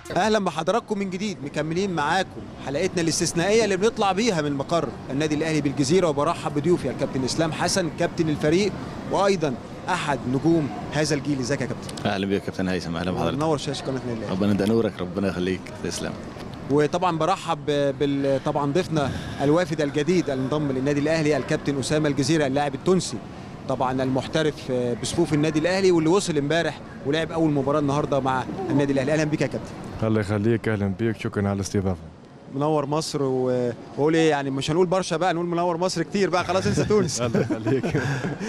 اهلا بحضراتكم من جديد مكملين معاكم حلقتنا الاستثنائيه اللي بنطلع بيها من مقر النادي الاهلي بالجزيره وبرحب بضيوفي الكابتن اسلام حسن كابتن الفريق وايضا احد نجوم هذا الجيل ازيك يا كابتن اهلا بيك يا كابتن هيثم اهلا بحضرتك منور شاشه قناه النادي الاهلي ربنا يدى نورك ربنا يخليك تسلم وطبعا برحب بال طبعا ضيفنا الوافد الجديد المنضم للنادي الاهلي الكابتن اسامه الجزيره اللاعب التونسي طبعا المحترف بصفوف النادي الاهلي واللي وصل امبارح ولعب اول مباراه النهارده مع النادي الاهلي اهلا بك يا كابتن الله يخليك اهلا بيك شكرا على الاستضافه منور مصر و- واقول ايه يعني مش هنقول برشا بقى نقول منور مصر كتير بقى خلاص انسى تونس الله يخليك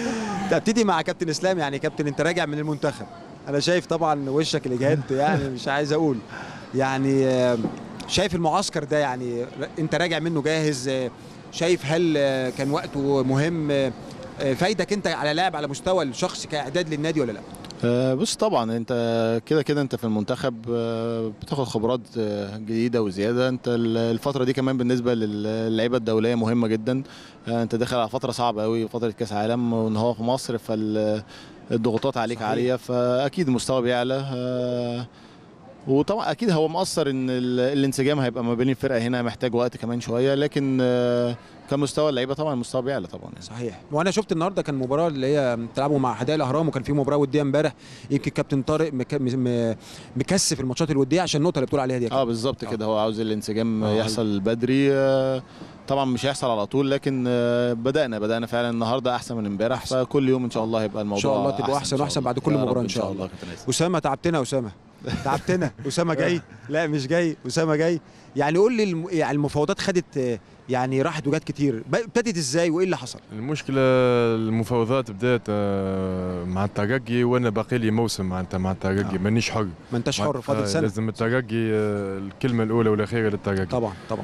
ابتدي مع كابتن اسلام يعني كابتن انت راجع من المنتخب انا شايف طبعا وشك الاجهاد يعني مش عايز اقول يعني آه، شايف المعسكر ده يعني انت راجع منه جاهز آه، شايف هل آه، كان وقته مهم آه، آه، فايدك انت على لاعب على مستوى الشخص كاعداد للنادي ولا لا آه، بص طبعا انت كده كده انت في المنتخب آه، بتاخد خبرات آه، جديده وزياده انت ال- الفتره دي كمان بالنسبه للعيبه الدوليه مهمه جدا آه، انت داخل على فتره صعبه قوي فتره كاس عالم وان هو في مصر فالضغوطات عليك صحيح. عاليه فاكيد المستوى بيعلى آه، وطبعا اكيد هو مؤثر ان ال- الانسجام هيبقى ما بين الفرقه هنا محتاج وقت كمان شويه لكن آه، كمستوى اللعيبه طبعا المستوى بيعلى طبعا يعني. صحيح وانا شفت النهارده كان مباراه اللي هي بتلعبوا مع حدائق الاهرام وكان في مباراه وديه امبارح يمكن كابتن طارق مك... م- مكثف الماتشات الوديه عشان النقطه اللي بتقول عليها دي يا اه بالظبط آه. كده هو عاوز الانسجام آه. يحصل بدري آه، طبعا مش هيحصل على طول لكن آه، بدانا بدانا فعلا النهارده احسن من امبارح أحسن. فكل يوم ان شاء الله هيبقى الموضوع شاء الله تبقوا أحسن إن شاء وأحسن الله. بعد كل يا مباراة رب إن شاء الله. كابتن هيثم. اسامه تعبتنا يا اسامه تعبتنا اسامه جاي لا مش جاي اسامه جاي يعني قول لي الم... يعني المفاوضات خدت آه، يعني راحت وجات كتير ب- ابتدت ازاي وايه اللي حصل المشكله المفاوضات بدات آه، مع الترجي وانا باقي لي موسم معناتها مع الترجي آه. مانيش حر ما انتش حر آه، فاضل سنه لازم الترجي آه، الكلمه الاولى والاخيره للترجي طبعا طبعا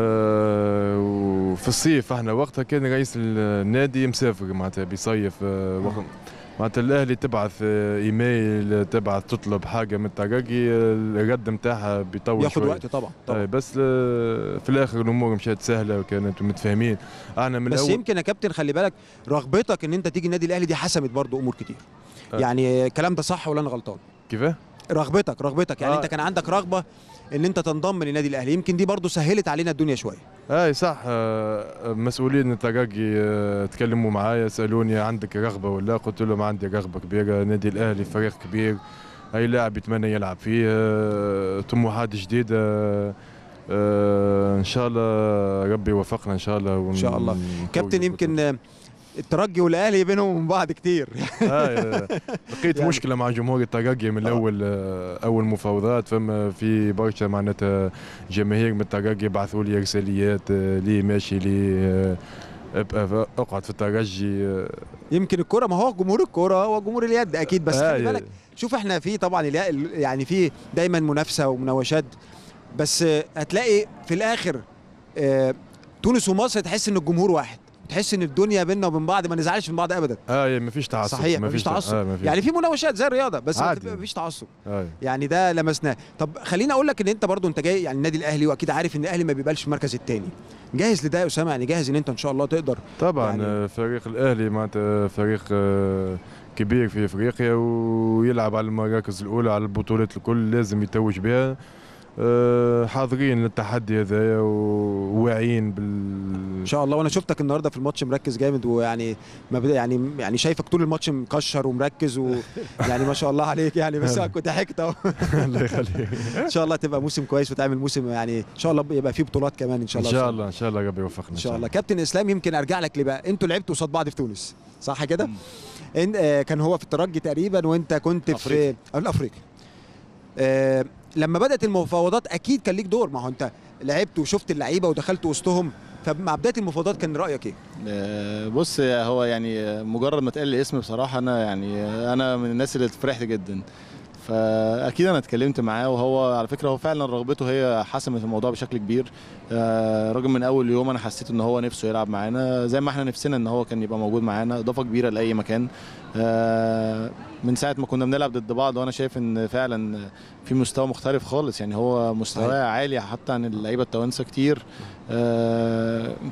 آه، وفي الصيف احنا وقتها كان رئيس النادي مسافر معناتها بيصيف آه، وقت معناتها الاهلي تبعث آه، ايميل تبعث تطلب حاجه من الترجي آه، الرد نتاعها بيطول ياخد شوية. وقت طبعا طبعا. طبعا بس آه، في الاخر الامور مشات سهله وكانت متفاهمين احنا من بس الاول يمكن يا كابتن خلي بالك رغبتك ان انت تيجي النادي الاهلي دي حسمت برضو امور كتير آه. يعني الكلام ده صح ولا انا غلطان كيفاه؟ رغبتك رغبتك يعني آه. انت كان عندك رغبه ان انت تنضم للنادي الاهلي يمكن دي برضو سهلت علينا الدنيا شويه اي صح آه، مسؤولين الترجي آه، تكلموا معايا سالوني عندك رغبه ولا قلت لهم عندي رغبه كبيره نادي الاهلي فريق كبير اي لاعب يتمنى يلعب فيه آه، طموحات جديده آه، ان شاء الله ربي يوفقنا ان شاء الله إن شاء الله. كابتن يمكن آه، الترجي والاهلي بينهم وبين بعض كتير آه، لقيت يعني- مشكله مع جمهور الترجي من آه. الاول آه، اول مفاوضات فما في برشا معناتها جماهير من الترجي بعثوا لي رساليات آه، ليه ماشي ليه آه، ابقى اقعد في الترجي آه، يمكن الكوره ما هو جمهور الكوره هو جمهور اليد اكيد بس آه، خلي بالك شوف احنا في طبعا اليا- يعني في دايما منافسه ومناوشات بس آه، هتلاقي في الاخر آه، تونس ومصر تحس ان الجمهور واحد تحس ان الدنيا بيننا وبين بعض ما نزعلش من بعض ابدا اه ما فيش تعصب صحيح مفيش تعصب آه ما فيش يعني في مناوشات زي الرياضه بس ما عادي. فيش تعصب آه. يعني ده لمسناه طب خليني اقول لك ان انت برضو انت جاي يعني النادي الاهلي واكيد عارف ان الاهلي ما بيقبلش في المركز الثاني جاهز لده يا اسامه يعني جاهز ان انت ان شاء الله تقدر طبعا يعني- يعني فريق الاهلي معناتها فريق آه، كبير في افريقيا ويلعب على المراكز الاولى على البطولات الكل لازم يتوج بها آه، حاضرين للتحدي هذايا وواعيين بال ان شاء الله وانا شفتك النهارده في الماتش مركز جامد ويعني ما بدا يعني يعني شايفك طول الماتش مكشر ومركز ويعني ما شاء الله عليك يعني بس أنا كنت ضحكت اهو الله يخليك ان شاء الله تبقى موسم كويس وتعمل موسم يعني ان شاء الله يبقى فيه بطولات كمان ان شاء ان الله شاء الله ان شاء الله ربي يوفقنا ان شاء الله كابتن اسلام يمكن ارجع لك ليه بقى انتوا لعبتوا قصاد بعض في تونس صح كده إن آه كان هو في الترجي تقريبا وانت كنت في أفريقيا. آه، الافريقي آه لما بدات المفاوضات اكيد كان ليك دور ما هو انت لعبت وشفت اللعيبه ودخلت وسطهم فمع بدايه المفاوضات كان رايك ايه آه، بص هو يعني آه، مجرد ما اتقال لي اسم بصراحه انا يعني آه، انا من الناس اللي فرحت جدا فاكيد انا اتكلمت معاه وهو على فكره هو فعلا رغبته هي حسمت الموضوع بشكل كبير آه، راجل من اول يوم انا حسيت ان هو نفسه يلعب معانا زي ما احنا نفسنا ان هو كان يبقى موجود معانا اضافه كبيره لاي مكان آه، من ساعه ما كنا بنلعب ضد بعض وانا شايف ان فعلا في مستوى مختلف خالص يعني هو مستواه عالي حتى عن اللعيبه التوانسه كتير آه،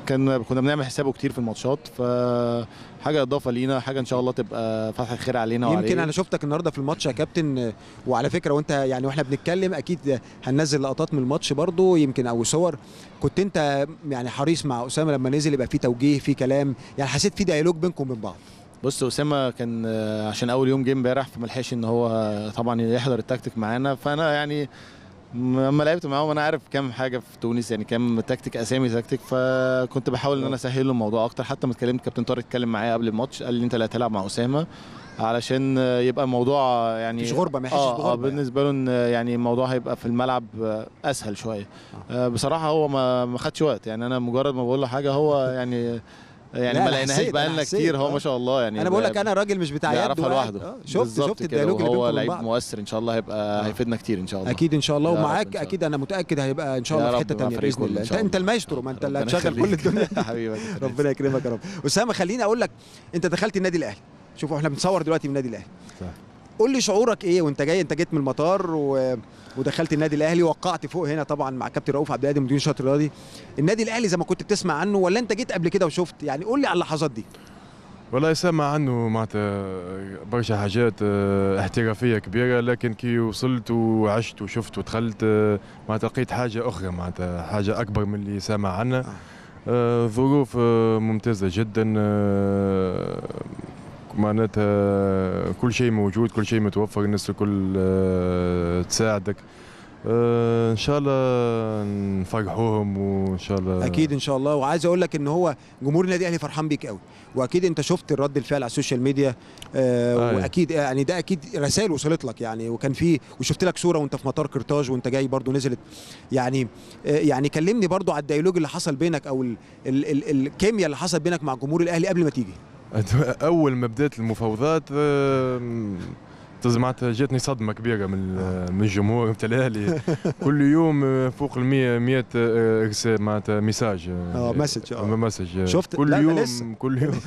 كان كنا بنعمل حسابه كتير في الماتشات فحاجه اضافه لينا حاجه ان شاء الله تبقى فتحه خير علينا يمكن وعليه انا شفتك النهارده في الماتش يا كابتن آه، وعلى فكره وانت يعني واحنا بنتكلم اكيد هننزل لقطات من الماتش برضو يمكن او صور كنت انت يعني حريص مع اسامه لما نزل يبقى في توجيه في كلام يعني حسيت في ديالوج بينكم وبين بعض بص اسامه كان آه، عشان اول يوم جه امبارح فما لحقش ان هو آه، طبعا يحضر التكتيك معانا فانا يعني م- لما لعبت معاهم انا عارف كام حاجه في تونس يعني كام تكتيك اسامي تكتيك فكنت بحاول ان انا اسهل له الموضوع اكتر حتى ما اتكلمت كابتن طارق اتكلم معايا قبل الماتش قال لي انت اللي هتلعب مع اسامه علشان آه، يبقى الموضوع آه، يعني مفيش غربة، ما يحسش اه, آه بغربة يعني. بالنسبه له ان آه، يعني الموضوع هيبقى في الملعب آه، اسهل شويه آه بصراحه هو ما ما خدش وقت يعني انا مجرد ما بقول له حاجه هو يعني يعني لا، ما أنا لقيناهاش حسيت، بقالنا أنا حسيت، كتير هو آه. ما شاء الله يعني انا بقول لك انا راجل مش بتاع يد بيعرفها ولا- لوحده آه، شفت بالظبط شفت كده، الديالوج اللي وهو بينكم وبين لعيب بعض مؤثر ان شاء الله هيبقى آه. هيفيدنا كتير ان شاء الله اكيد ان شاء الله يا رب ومعاك إن شاء اكيد انا متاكد هيبقى ان شاء يا الله في رب حته مع ثانيه فريق باذن كله الله إن انت شاء انت الله. المايسترو ما انت اللي ربنا هتشغل كل يخليك. الدنيا حبيبي ربنا يكرمك يا رب اسامه خليني اقول لك انت دخلت النادي الاهلي شوفوا احنا بنصور دلوقتي من النادي الاهلي صح. قول لي شعورك ايه وانت جاي انت جيت من المطار و... ودخلت النادي الاهلي وقعت فوق هنا طبعا مع كابتن رؤوف عبد القادر مدير الشاطئ الرياضي النادي الاهلي زي ما كنت بتسمع عنه ولا انت جيت قبل كده وشفت يعني قول لي على اللحظات دي والله سامع عنه معناتها برشا حاجات آه، احترافيه كبيره لكن كي وصلت وعشت وشفت ودخلت آه، معناتها لقيت حاجه اخرى معناتها حاجه اكبر من اللي سامع عنها آه، ظروف آه، ممتازه جدا آه، معناتها كل شيء موجود كل شيء متوفر الناس الكل آه، تساعدك آه، ان شاء الله نفرحوهم وان شاء الله اكيد ان شاء الله وعايز اقول لك ان هو جمهور النادي الاهلي فرحان بيك قوي واكيد انت شفت الرد الفعل على السوشيال ميديا آه أيوة. واكيد يعني ده اكيد رسائل وصلت لك يعني وكان في وشفت لك صوره وانت في مطار قرطاج وانت جاي برضو نزلت يعني آه يعني كلمني برضو على الديالوج اللي حصل بينك او ال ال ال الكيمياء اللي حصل بينك مع جمهور الاهلي قبل ما تيجي اول ما بدات المفاوضات آم، تز- معناتها جاتني صدمه كبيره من ال- من الجمهور نتاع الاهلي كل يوم آه، فوق ال 100 100 آه، رسالة معناتها ميساج اه مسج اه مسج آه، شفت؟ كل لا، ده يوم لسه. كل يوم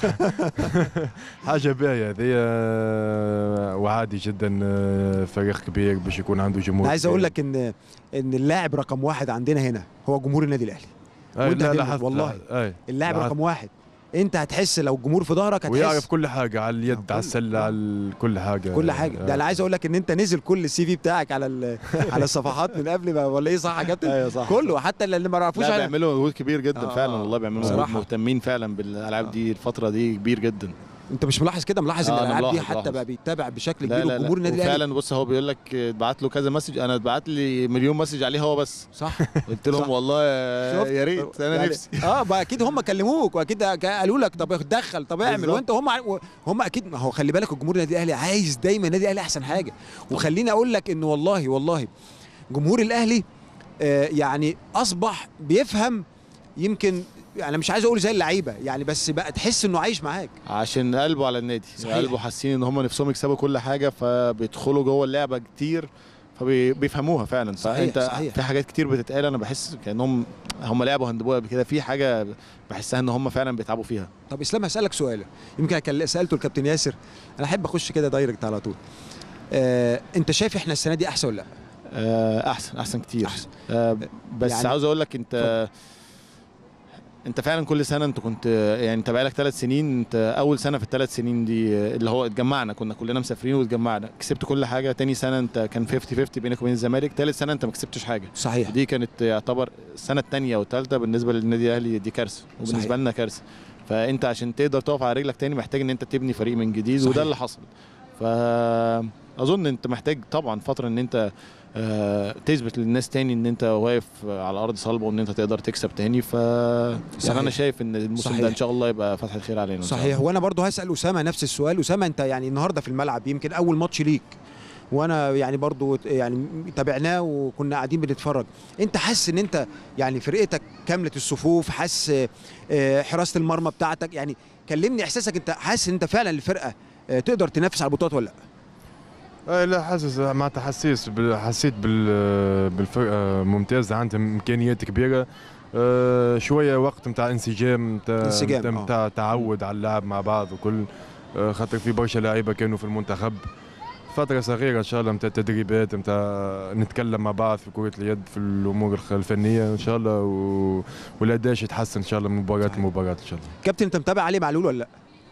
حاجه باهيه هذه آه، وعادي جدا آه، فريق كبير باش يكون عنده جمهور انا عايز اقول كبير. لك ان ان اللاعب رقم واحد عندنا هنا هو جمهور النادي الاهلي أي، وأنت لا هتلمس لاحظت والله. لاحظت، أي. اللاعب لاحظت. رقم واحد انت هتحس لو الجمهور في ظهرك هتحس ويعرف كل حاجه على اليد كل- على السله على ال- كل حاجه كل حاجه ده انا عايز اقول لك ان انت نزل كل السي في بتاعك على ال- على الصفحات من قبل ما ولا ايه صح يا كابتن ايوه صح كله حتى اللي ما يعرفوش لا على بيعملوا مجهود كبير جدا آه، فعلا آه. والله بيعملوا مجهود بصراحة. مهتمين فعلا بالالعاب دي الفتره دي كبير جدا انت مش ملاحظ كده ملاحظ ان آه، أنا الالعاب دي ملاحظ، حتى ملاحظ. بقى بيتابع بشكل لا كبير لا لا وجمهور النادي الاهلي وفعلا بص هو بيقول لك اتبعت له كذا مسج انا اتبعت لي مليون مسج عليه هو بس صح قلت لهم صح. والله يا- شفت؟ يا ريت انا يعني- نفسي اه بقى اكيد هم كلموك واكيد قالوا لك طب دخل طب اعمل بالظبط. وانت هم ع- هم اكيد ما هو خلي بالك الجمهور النادي الاهلي عايز دايما النادي الاهلي احسن حاجه وخليني اقول لك ان والله والله جمهور الاهلي آه يعني اصبح بيفهم يمكن انا مش عايز اقول زي اللعيبه يعني بس بقى تحس انه عايش معاك عشان قلبه على النادي صحيح. قلبه حاسين ان هم نفسهم يكسبوا كل حاجه فبيدخلوا جوه اللعبه كتير فبيفهموها فعلا صحيح، فانت صحيح. في حاجات كتير بتتقال انا بحس كانهم هم لعبوا هاندبول قبل كده في حاجه بحسها ان هم فعلا بيتعبوا فيها طب اسلام هسالك سؤال يمكن كان سالته الكابتن ياسر انا احب اخش كده دايركت على طول آه انت شايف احنا السنه دي احسن ولا لا آه، احسن احسن كتير أحسن. آه، بس يعني- يعني عاوز اقول لك انت انت فعلا كل سنه انت كنت يعني انت بقالك ثلاث سنين انت اول سنه في الثلاث سنين دي آه، اللي هو اتجمعنا كنا كلنا مسافرين واتجمعنا كسبت كل حاجه تاني سنه انت كان 50 50 بينك وبين الزمالك ثالث سنه انت ما كسبتش حاجه صحيح دي كانت يعتبر السنه الثانيه والثالثه بالنسبه للنادي الاهلي دي كارثه وبالنسبه صحيح. لنا كارثه فانت عشان تقدر تقف على رجلك تاني محتاج ان انت تبني فريق من جديد صحيح. وده اللي حصل فاظن انت محتاج طبعا فتره ان انت آه، تثبت للناس تاني ان انت واقف على ارض صلبه وان انت تقدر تكسب تاني ف صحيح. يعني انا شايف ان الموسم صحيح. ده ان شاء الله يبقى فتح الخير علينا إن شاء صحيح الله. وانا برضو هسال اسامه نفس السؤال اسامه انت يعني النهارده في الملعب يمكن اول ماتش ليك وانا يعني برضو يعني تابعناه وكنا قاعدين بنتفرج انت حاسس ان انت يعني فرقتك كامله الصفوف حاسس آه، حراسه المرمى بتاعتك يعني كلمني احساسك انت حاسس ان انت فعلا الفرقه آه، تقدر تنافس على البطولات ولا لا آه لا حاسس معناتها حسيس بال- حسيت بال بالفرقه ممتازه عندهم امكانيات كبيره آه شويه وقت نتاع انسجام نتاع انسجام، نتاع- آه. نتاع تعود على اللعب مع بعض وكل آه خاطر في برشا لعيبه كانوا في المنتخب فترة صغيرة إن شاء الله متاع تدريبات متاع نتكلم مع بعض في كرة اليد في الأمور الخ- الفنية إن شاء الله و... والأداء يتحسن إن شاء الله من مباراة لمباراة إن شاء الله كابتن انت متابع علي معلول ولا لا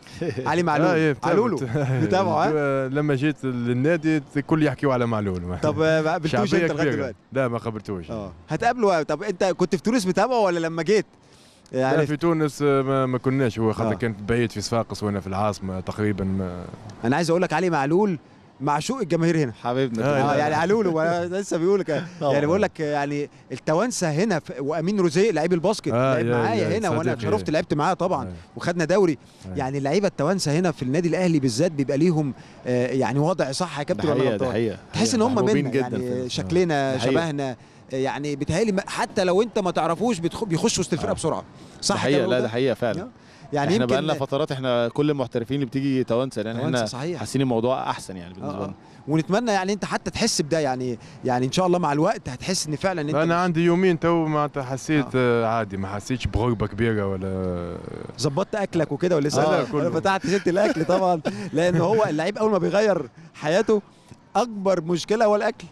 علي معلول آه، إيه، بتابع- علولو بتابعه، ها؟ آه، لما جيت للنادي الكل يحكيوا على معلول طب آه، ما قابلتوش شعبية انت لغايه كبيرة دلوقتي لا ما قابلتوش اه هتقابله طب انت كنت في تونس متابعه ولا لما جيت لا يعني في تونس آه، ما, ما كناش هو خاطر آه. كانت بعيد في صفاقس وانا في العاصمه تقريبا ما انا عايز اقول لك علي معلول معشوق الجماهير هنا حبيبنا آه، اه كلنا. يعني علولو أنا لسه بيقول لك طبعاً. يعني بقول لك يعني التوانسه هنا في- وامين روزيه لعيب الباسكت آه، لعب يا- معايا يا هنا وانا صديقي. شرفت لعبت معاه طبعا آه. وخدنا دوري آه. يعني اللعيبه التوانسه هنا في النادي الاهلي بالذات بيبقى ليهم آه، يعني وضع صح يا ده كابتن ولا حقيقه ده غلطان؟ حقيقه تحس ان هم محبوبين منا جدا يعني في- شكلنا ده حقيقة. شبهنا يعني بيتهيألي ما- حتى لو انت ما تعرفوش بيدخ- بيخش وسط الفرقه آه. بسرعه ده صح حقيقه كده لا ده؟ ده حقيقه فعلا آه. يعني احنا يمكن بقالنا فترات احنا كل المحترفين اللي بتيجي توانسه لان توانسة احنا صحيح. حاسين الموضوع احسن يعني بالنسبه آه. لنا ونتمنى يعني انت حتى تحس بده يعني يعني ان شاء الله مع الوقت هتحس ان فعلا انت انا عندي يومين تو معناتها حسيت آه. عادي ما حسيتش بغربه كبيره ولا ظبطت اكلك وكده ولا آه، لسه لا، كله. انا فتحت سيره الاكل طبعا لان هو اللعيب اول ما بيغير حياته اكبر مشكله هو الاكل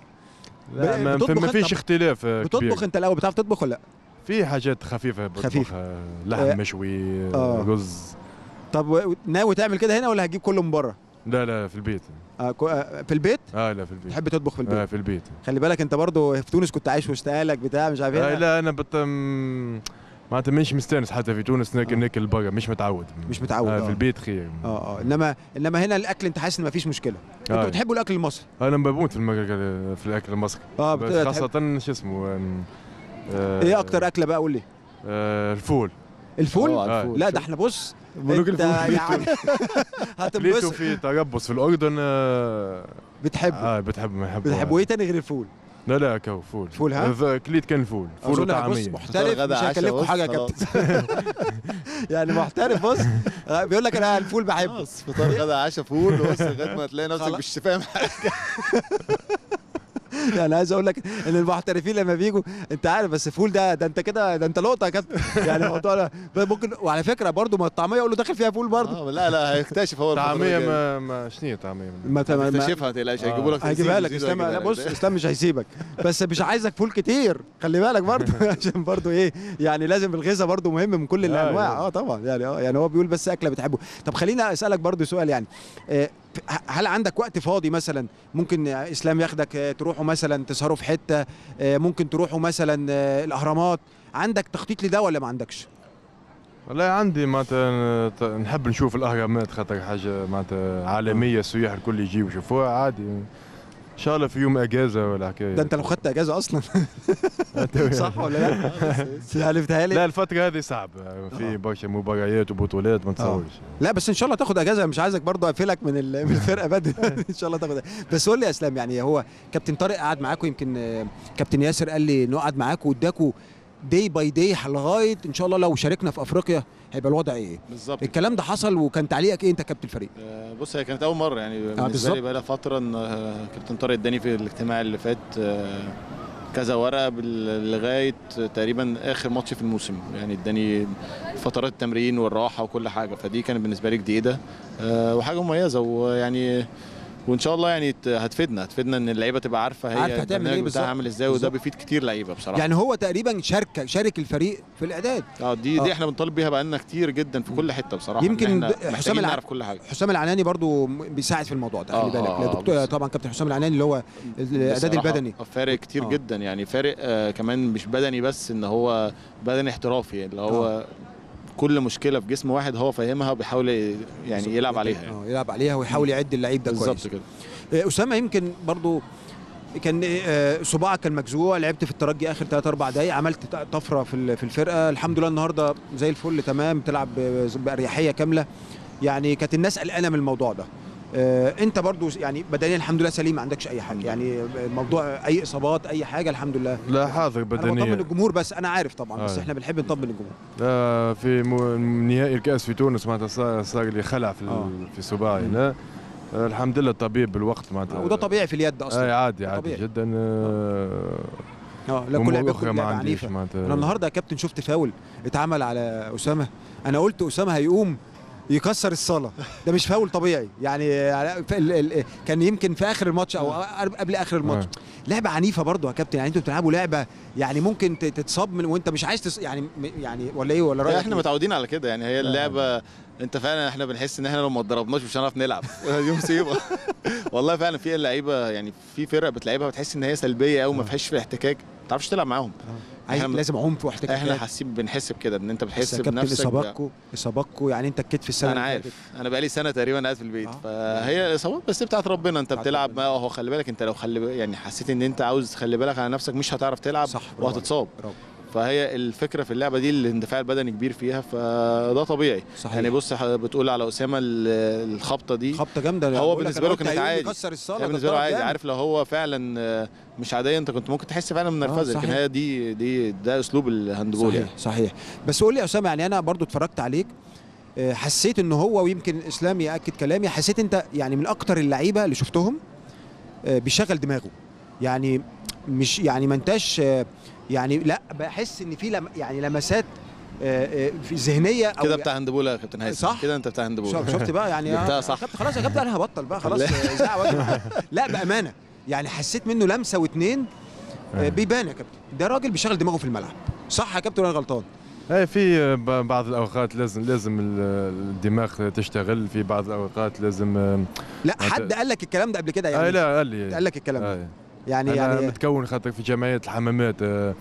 لا ما, بتطبخ ما أنت؟ فيش اختلاف آه، بتطبخ كبير. انت الاول بتعرف تطبخ ولا لا في حاجات خفيفه خفيفة. بطبخها لحم آه. مشوي آه. آه. رز طب و- ناوي تعمل كده هنا ولا هتجيب كله من بره لا لا في البيت آه كو- آه، في البيت اه لا في البيت تحب تطبخ في البيت آه في البيت خلي بالك انت برضو في تونس كنت عايش وسط اهلك بتاع مش عارف آه ايه لا انا بت م- معناتها مش مستانس حتى في تونس ناكل آه. ناكل برا مش متعود مش متعود، آه آه. في البيت خير اه اه انما انما هنا الاكل انت حاسس ان مفيش مشكله انتوا آه. بتحبوا الاكل المصري انا بموت في الماكل في الاكل المصري اه بس بت- خاصه تحب- شو اسمه آم، آه ايه اكتر اكله بقى قول لي آه الفول الفول آه، آه. الفول. لا ده احنا بص ملوك انت الفول. يعني لقيته هتنبسط في تربص في الاردن آه بتحبه اه بتحب ما يحب بتحبوا ايه تاني غير الفول لا لا كو فول فول، ها؟ ذا- كليت كان فول فول أظن بص وطعميه محترف غدا مش عشاء هيكلفكم بص، حاجه يا خلاص. كابتن يعني محترف بص آه، بيقول لك انا الفول بحبه خلاص فطار غدا عشاء فول بص لغايه ما تلاقي نفسك خلاص. مش فاهم حاجه يعني عايز اقول لك ان المحترفين لما بيجوا انت عارف بس فول ده ده انت كده ده انت لقطه يا كابتن يعني الموضوع ده ممكن وعلى فكره برضو ما الطعميه يقول له داخل فيها فول برضو آه، لا لا هيكتشف هو الفترة طعميه الجاية. ما ما شنو طعميه ما ما- ما- هتكتشفها ما تقلقش هيجيبوا لك هجيبها لك زيزو اسلام لا هيجيبها بص لك. اسلام مش هيسيبك بس مش عايزك فول كتير خلي بالك برضو عشان برضو ايه يعني لازم الغذاء برضو مهم من كل آه، الانواع آه. اه طبعا يعني اه يعني هو بيقول بس اكله بتحبه طب خلينا اسالك برضو سؤال يعني آه، هل عندك وقت فاضي مثلا ممكن اسلام ياخدك آه، تروحوا مثلا تسهروا في حته آه، ممكن تروحوا مثلا آه، الاهرامات عندك تخطيط لده ولا ما عندكش والله عندي معناتها ت- نحب نشوف الاهرامات خاطر حاجه معناتها عالميه السياح الكل يجيو يشوفوها عادي ان شاء الله في يوم اجازه ولا حكايه ده انت لو خدت اجازه اصلا صح ولا لا يعني بتهيألي لا الفترة هذه صعبة آه. في برشا مباريات وبطولات ما تصورش لا بس ان شاء الله تاخد اجازه مش عايزك برضه اقفلك من ال- من الفرقه بدري ان شاء الله تاخد بس قول لي يا اسلام يعني هو كابتن طارق قعد معاكم يمكن آه، كابتن ياسر قال لي انه قعد معاكم واداكم دي باي دي لغايه ان شاء الله لو شاركنا في افريقيا هيبقى الوضع ايه بالظبط الكلام ده حصل وكان تعليقك ايه انت كابتن الفريق آه، بص هي كانت اول مره يعني بالظبط. بالنسبه لي بقى لها فتره ان آه، كابتن طارق اداني في الاجتماع اللي فات آه، كذا ورقه بال- لغايه تقريبا اخر ماتش في الموسم يعني اداني فترات التمرين والراحه وكل حاجه فدي كانت بالنسبه لي جديده آه، وحاجه مميزه ويعني وان شاء الله يعني ت- هتفيدنا هتفيدنا ان اللعيبه تبقى عارفه هي عارفة هتعمل البرنامج إيه بتاعها بالظبط. عامل ازاي وده بالظبط. بيفيد كتير لعيبه بصراحه يعني هو تقريبا شارك شارك الفريق في الاعداد اه دي آه. دي احنا بنطالب بيها بقالنا كتير جدا في كل حته بصراحه يمكن إن د- احنا حسام محتاجين الع- نعرف كل حاجه حسام العناني برضو م- بيساعد في الموضوع ده خلي آه، بالك آه، لا دكتور بس- طبعا كابتن حسام العناني اللي هو الاعداد بصراحة البدني فارق كتير آه. آه. جدا يعني فارق آه كمان مش بدني بس ان هو بدني احترافي اللي هو آه. كل مشكله في جسم واحد هو فاهمها وبيحاول يعني يلعب عليها يعني. اه يلعب عليها ويحاول يعد اللعيب ده كويس بالظبط كده آه، اسامه يمكن برضو كان آه، صباعك كان مجزوع لعبت في الترجي اخر 3 4 دقايق عملت ط- طفره في ال- في الفرقه الحمد لله النهارده زي الفل تمام تلعب ب- باريحيه كامله يعني كانت الناس قلقانه من الموضوع ده آه، انت برضو يعني بدنيا الحمد لله سليم ما عندكش اي حاجه يعني الموضوع اي اصابات اي حاجه الحمد لله لا حاضر انا بطمن بدنيا الجمهور بس انا عارف طبعا بس آه. احنا بنحب نطمن الجمهور لا في مو- نهائي الكاس في تونس معناتها صار صار لي خلع في ال- آه. في صباعي لا آه، الحمد لله الطبيب بالوقت معناتها وده طبيعي في اليد اي اصلا عادي عادي طبيعي. جدا آه، اه لا كل أمور لعبه أخرى كل ما لعبه عنديش عنيفه معناتها انا النهارده يا كابتن شفت فاول اتعمل على اسامه انا قلت اسامه هيقوم يكسر الصاله ده مش فاول طبيعي يعني يعني في ال- ال- كان يمكن في اخر الماتش او قبل اخر الماتش لعبه عنيفه برضو يا كابتن يعني انتوا بتلعبوا لعبه يعني ممكن ت- تتصاب من وانت مش عايز تص... يعني يعني ولا ايه ولا رايك احنا إيه؟ متعودين على كده يعني هي اللعبه انت فعلا احنا بنحس ان احنا لو ما اتضربناش مش هنعرف نلعب دي مصيبه والله فعلا في لعيبه يعني في فرق بتلعبها بتحس ان هي سلبيه قوي ما فيهاش في احتكاك ما تعرفش تلعب معاهم عايز إحنا- لازم عنف واحتكاك احنا حاسين بنحس بكده ان انت بس بتحس يا كابتن بنفسك اصاباتكم اصاباتكم يعني انت الكتف السنه انا اللي عارف فاتت. انا بقالي سنه تقريبا قاعد في البيت آه. فهي اصابات بس بتاعت ربنا انت بتاعت بتلعب ربنا. ما هو خلي بالك انت لو خلي بالك يعني حسيت ان انت عاوز تخلي بالك على نفسك مش هتعرف تلعب صح برافو وهتتصاب عليك، برافو. فهي الفكره في اللعبه دي الاندفاع البدني كبير فيها فده طبيعي صحيح يعني بص ح- بتقول على اسامه ال- الخبطه دي خبطه جامده هو بقول لك بالنسبة أنا له قلت كانت هيقوم عادي. يكسر الصاله هي ده بالنسبه له ضرب عادي جامد. عارف لو هو فعلا آه، مش عاديه انت كنت ممكن تحس فعلا من آه، نرفزه لكن صحيح. هي دي دي ده اسلوب الهاندبول صحيح يعني صحيح بس قول لي يا اسامه يعني انا برضو اتفرجت عليك آه، حسيت ان هو ويمكن اسلام ياكد كلامي حسيت انت يعني من اكتر اللعيبه اللي شفتهم آه، بيشغل دماغه يعني مش يعني ما انتش آه، يعني لا بحس ان في لم يعني لمسات آه، آه، في ذهنيه او كده بتاع هاندبول يا كابتن هيثم صح. كده انت بتاع هاندبول شوف- شفت بقى يعني جبتها آه، صح. كابتن خلاص يا كابتن انا هبطل بقى خلاص لا. آه، اذاعه واجب معاك. لا بامانه يعني حسيت منه لمسه واتنين آه، آه. بيبان يا كابتن ده راجل بيشغل دماغه في الملعب صح يا كابتن ولا أنا غلطان اي في ب- بعض الاوقات لازم لازم ال- الدماغ تشتغل في بعض الاوقات لازم آه، لا ما أنت- حد قال لك الكلام ده قبل كده يعني آه لا قال لي قال لك الكلام ده آه. يعني انا يعني متكون خاطر في جمعيه الحمامات آه،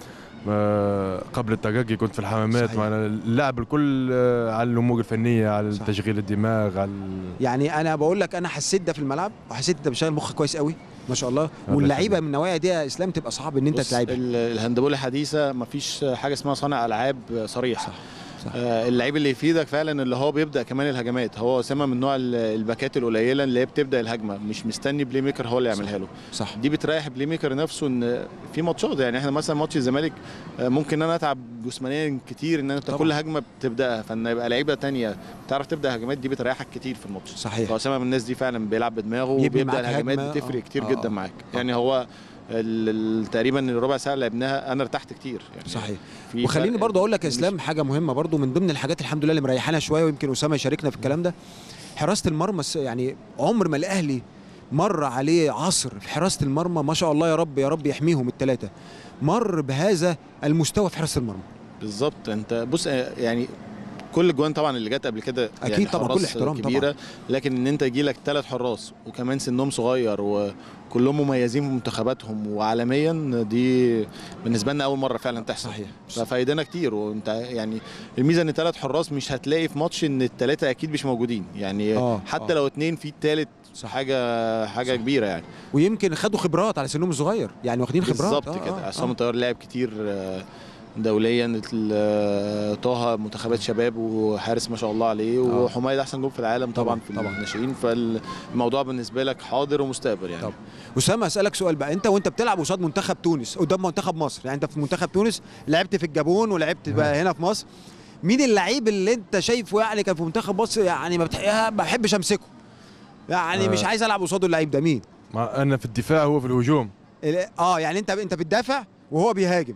آه، قبل الترقي كنت في الحمامات صحيح. معنا اللعب الكل آه، على الامور الفنيه على صح. تشغيل الدماغ على ال- يعني انا بقول لك انا حسيت ده في الملعب وحسيت انت بتشغل مخك كويس قوي ما شاء الله الله واللعيبه يخليك. من النوعيه دي يا اسلام تبقى صعب ان انت بص، تلعبها ال- الهاندبول الحديثه مفيش حاجه اسمها صانع العاب صريح صح، صح. آه اللعيب اللي يفيدك فعلا اللي هو بيبدا كمان الهجمات هو اسامه من نوع ال- الباكات القليله اللي هي بتبدا الهجمه مش مستني بلاي ميكر هو اللي يعملها له صح دي بتريح بلاي ميكر نفسه ان في ماتشات يعني احنا مثلا ماتش الزمالك آه، ممكن انا اتعب جسمانيا كتير ان انت طبعاً. كل هجمه بتبداها فان يبقى لعيبه تانية تعرف تبدا هجمات دي بتريحك كتير في الماتش صحيح فاسامه من الناس دي فعلا بيلعب بدماغه يبني وبيبدا معاك الهجمات هجمة، بتفرق آه. كتير آه، جدا آه. معاك آه. يعني هو ال- ال- تقريبا الربع ساعه اللي لعبناها انا ارتحت كتير يعني صحيح في وخليني فرق برضه اقول لك يا مش- اسلام حاجه مهمه برضه من ضمن الحاجات الحمد لله اللي مريحانا شويه ويمكن اسامه يشاركنا في الكلام ده حراسه المرمى الس- يعني عمر ما الاهلي مر عليه عصر في حراسه المرمى ما شاء الله يا رب يا رب يحميهم الثلاثه مر بهذا المستوى في حراسه المرمى بالظبط انت بص آه، يعني كل الجوان طبعا اللي جت قبل كده أكيد يعني طبعاً، كل حراس احترام كبيره لكن ان انت يجي لك ثلاث حراس وكمان سنهم صغير وكلهم مميزين في منتخباتهم وعالميا دي بالنسبه لنا اول مره فعلا تحصل صحيح ففايدنا كتير وانت يعني الميزه ان ثلاث حراس مش هتلاقي في ماتش ان الثلاثه اكيد مش موجودين يعني آه، حتى آه. لو اتنين في الثالث صح. حاجه حاجه صح. كبيره يعني ويمكن خدوا خبرات على سنهم الصغير يعني واخدين خبرات بالظبط آه، كده آه، عصام آه. الطيار لعب كتير آه، دوليا ال- آه، طه منتخبات شباب وحارس ما شاء الله عليه آه. وحميد احسن جول في العالم طبعا, طبعاً، في طبعاً. الناشئين فالموضوع بالنسبه لك حاضر ومستقبل يعني طبعاً. اسامه اسالك سؤال بقى انت وانت بتلعب قصاد منتخب تونس قدام منتخب مصر يعني انت في منتخب تونس لعبت في الجابون ولعبت بقى هنا في مصر مين اللعيب اللي انت شايفه يعني كان في منتخب مصر يعني ما بتح- ما بحبش امسكه يعني آه. مش عايز العب قصاده اللعيب ده مين مع انا في الدفاع هو في الهجوم ال- اه يعني انت انت بتدافع وهو بيهاجم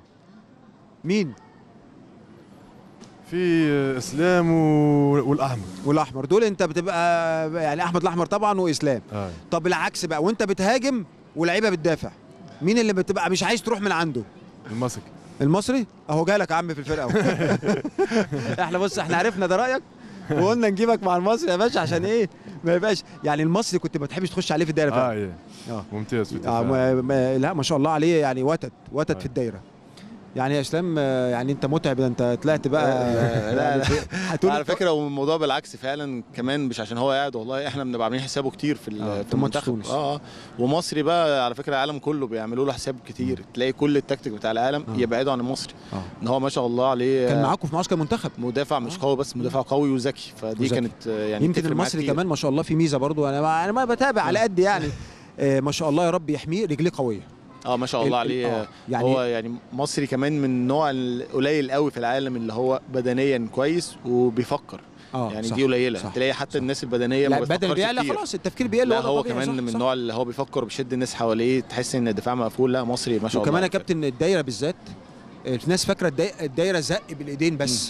مين في آه، اسلام و- والاحمر والاحمر دول انت بتبقى يعني احمد الاحمر طبعا واسلام آه. طب العكس بقى وانت بتهاجم ولعيبه بتدافع مين اللي بتبقى مش عايز تروح من عنده المسك المصري اهو جالك يا عم في الفرقه اهو احنا بص احنا عرفنا ده رايك وقلنا نجيبك مع المصري يا باشا عشان ايه ما يبقاش يعني المصري كنت ما تحبش تخش عليه في الدايره اه فعلا إيه. اه ممتاز في آه الدفاع ما ما لا ما شاء الله عليه يعني وتد وتد آه. في الدايره يعني يا اسلام آه، يعني انت متعب ده انت طلعت بقى لا، لا، لا. هتقول على فكره والموضوع بالعكس فعلا كمان مش عشان هو قاعد والله احنا بنبقى عاملين حسابه كتير في ال- آه، في في ماتش المنتخب تونس. اه اه ومصري بقى على فكره العالم كله بيعملوا له حساب كتير تلاقي كل التكتيك بتاع العالم آه. يبعدوا عن المصري آه. ان هو ما شاء الله عليه كان آه، معاكم في معسكر منتخب مدافع مش آه. قوي بس مدافع قوي وذكي فدي وذكي. كانت آه، يعني يمكن بتفرق معاه المصري كتير. كمان ما شاء الله في ميزه برضو انا ما انا ما بتابع على قد يعني آه، ما شاء الله يا رب يحميه رجليه قويه اه ما شاء الله ال- ال- عليه آه، يعني هو يعني مصري كمان من النوع القليل قوي في العالم اللي هو بدنيا كويس وبيفكر اه يعني صح، دي قليله صح، تلاقي حتى صح. الناس البدنيه ما لا بدل بتفكرش بيعلى كتير. خلاص التفكير بيقل لا وده هو طبيعي، كمان صح، من صح. النوع اللي هو بيفكر بيشد الناس حواليه تحس ان الدفاع مقفول لا مصري ما شاء الله وكمان يا على فكرة. كابتن الدايره بالذات آه، الناس فاكره الداي- الدايره زق بالايدين بس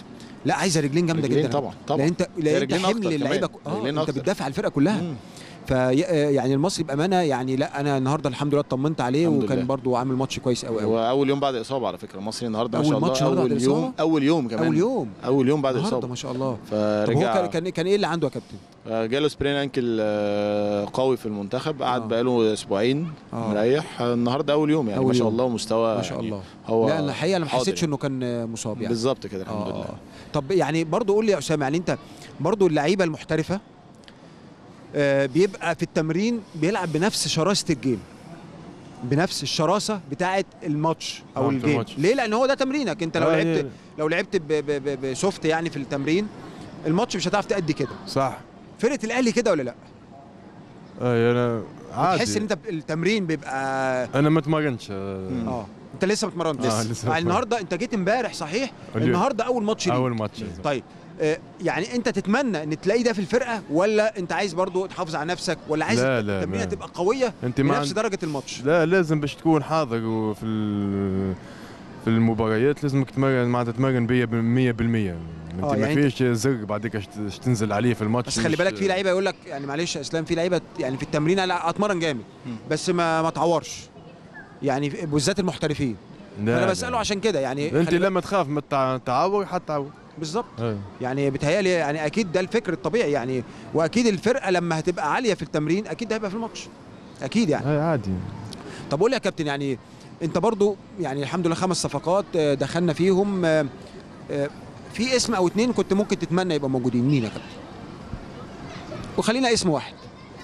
لا عايزه رجلين جامده رجلين جدا طبعا طبعا لان انت لان انت رجلين حمل أكتر اللعيبه كمان. اه رجلين انت أكتر. بتدافع على الفرقه كلها مم. في يعني المصري بامانه يعني لا انا النهارده الحمد لله اطمنت عليه الحمد وكان لله. برضو عامل ماتش كويس قوي قوي هو اول يوم بعد اصابه على فكره المصري النهارده ما أول شاء الله ماتش النهاردة اول بعد يوم الإصابة؟ اول يوم كمان اول يوم اول يوم بعد النهارده الاصابه ما شاء الله طب هو فرجع كان كان كان ايه اللي عنده يا كابتن؟ آه، جاله سبرين انكل آه، قوي في المنتخب قعد آه. بقاله اسبوعين آه. مريح آه، النهارده اول يوم يعني أول ما شاء يوم. الله مستوى ما شاء يعني الله هو لا انا الحقيقه انا ما حاضر حسيتش يعني. انه كان مصاب يعني بالظبط كده الحمد آه. لله طب يعني برضو قول لي يا اسامه يعني انت برضو اللعيبه المحترفه آه، بيبقى في التمرين بيلعب بنفس شراسه الجيم بنفس الشراسه بتاعه الماتش او آه، في الجيم الماتش. ليه لان هو ده تمرينك انت لو آه، لعبت هي- لو لعبت ب- ب- ب- بسوفت يعني في التمرين الماتش مش هتعرف تأدي كده صح فرقه الاهلي كده ولا لا اي انا عادي تحس ان انت التمرين بيبقى انا ما اتمرنش آه، مم. اه انت لسه ما اتمرنتش آه، لسه ما يعني النهارده انت جيت امبارح صحيح اليوم. النهارده اول ماتش ليك اول ماتش طيب آه، يعني انت تتمنى ان تلاقي ده في الفرقه ولا انت عايز برضو تحافظ على نفسك ولا عايز لا، لا، التمرينه لا. تبقى قويه انت ما بنفس عند- درجه الماتش لا لازم باش تكون حاضر وفي ال- في المباريات لازمك تتمرن معناتها تتمرن 100% انت آه، ما يعني فيش زر بعدك اش اش تنزل عليه في الماتش بس خلي مش- بالك في لعيبه يقول لك يعني معلش يا اسلام في لعيبه يعني في التمرين لا اتمرن جامد مم. بس ما ما تعورش يعني في- بالذات المحترفين لا انا لا. بساله عشان كده يعني انت خلي بالك- لما تخاف من التع- التعور حتعور بالظبط اي. يعني بيتهيألي يعني اكيد ده الفكر الطبيعي يعني واكيد الفرقه لما هتبقى عاليه في التمرين اكيد ده هيبقى في الماتش اكيد يعني هاي عادي طب قول لي يا كابتن يعني انت برضو يعني الحمد لله خمس صفقات آه، دخلنا فيهم آه، آه، في اسم او اتنين كنت ممكن تتمنى يبقى موجودين مين يا كابتن وخلينا اسم واحد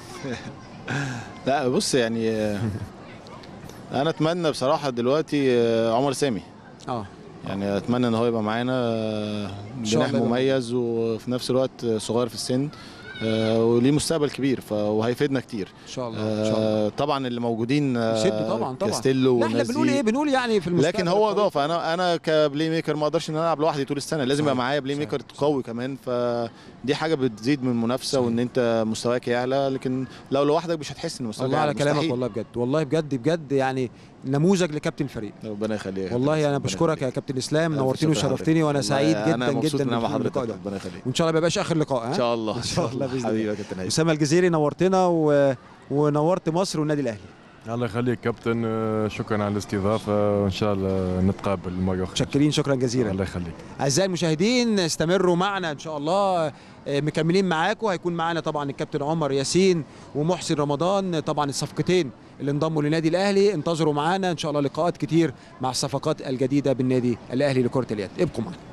لا بص يعني آه، انا اتمنى بصراحه دلوقتي آه، عمر سامي اه يعني اتمنى ان هو يبقى معانا آه، شاء جناح الله يبقى مميز وفي نفس الوقت صغير في السن آه، وليه مستقبل كبير ف- وهيفيدنا كتير ان شاء الله ان شاء الله آه، طبعا اللي موجودين آه، يشدوا طبعا طبعا كاستيلو لا احنا والناس بنقول دي. ايه بنقول يعني في المستقبل لكن هو القوي. اضافه انا انا كبلاي ميكر ما اقدرش ان انا العب لوحدي طول السنه لازم يبقى صحيح. معايا بلاي صحيح. ميكر قوي كمان فدي حاجه بتزيد من المنافسه صحيح. وان انت مستواك يعلى لكن لو لوحدك مش هتحس ان مستواك الله على يعلى. كلامك مستحيل. والله بجد والله بجد بجد يعني نموذج لكابتن الفريق ربنا يخليك والله انا ربنا بشكرك يخليك. يا كابتن اسلام ألف نورتني شكر وشرفتني وانا حضرتك. سعيد والله أنا جدا مبسوط جدا إن أنا مع في اللقاء حضرتك ده ربنا يخليك وان شاء الله ما يبقاش اخر لقاء ها ان شاء الله إن شاء الله بإذن الله. حبيبي يا كابتن هيثم اسامه الجزيري نورتنا و... ونورت مصر والنادي الاهلي الله يخليك كابتن آه، شكرا على الاستضافه وان شاء الله نتقابل مره اخرى متشكرين شكرا جزيلا الله يخليك اعزائي المشاهدين استمروا معنا ان شاء الله آه، مكملين معاكم هيكون معانا طبعا الكابتن عمر ياسين ومحسن رمضان طبعا الصفقتين اللي انضموا للنادي الاهلي انتظروا معانا ان شاء الله لقاءات كتير مع الصفقات الجديده بالنادي الاهلي لكره اليد ابقوا معنا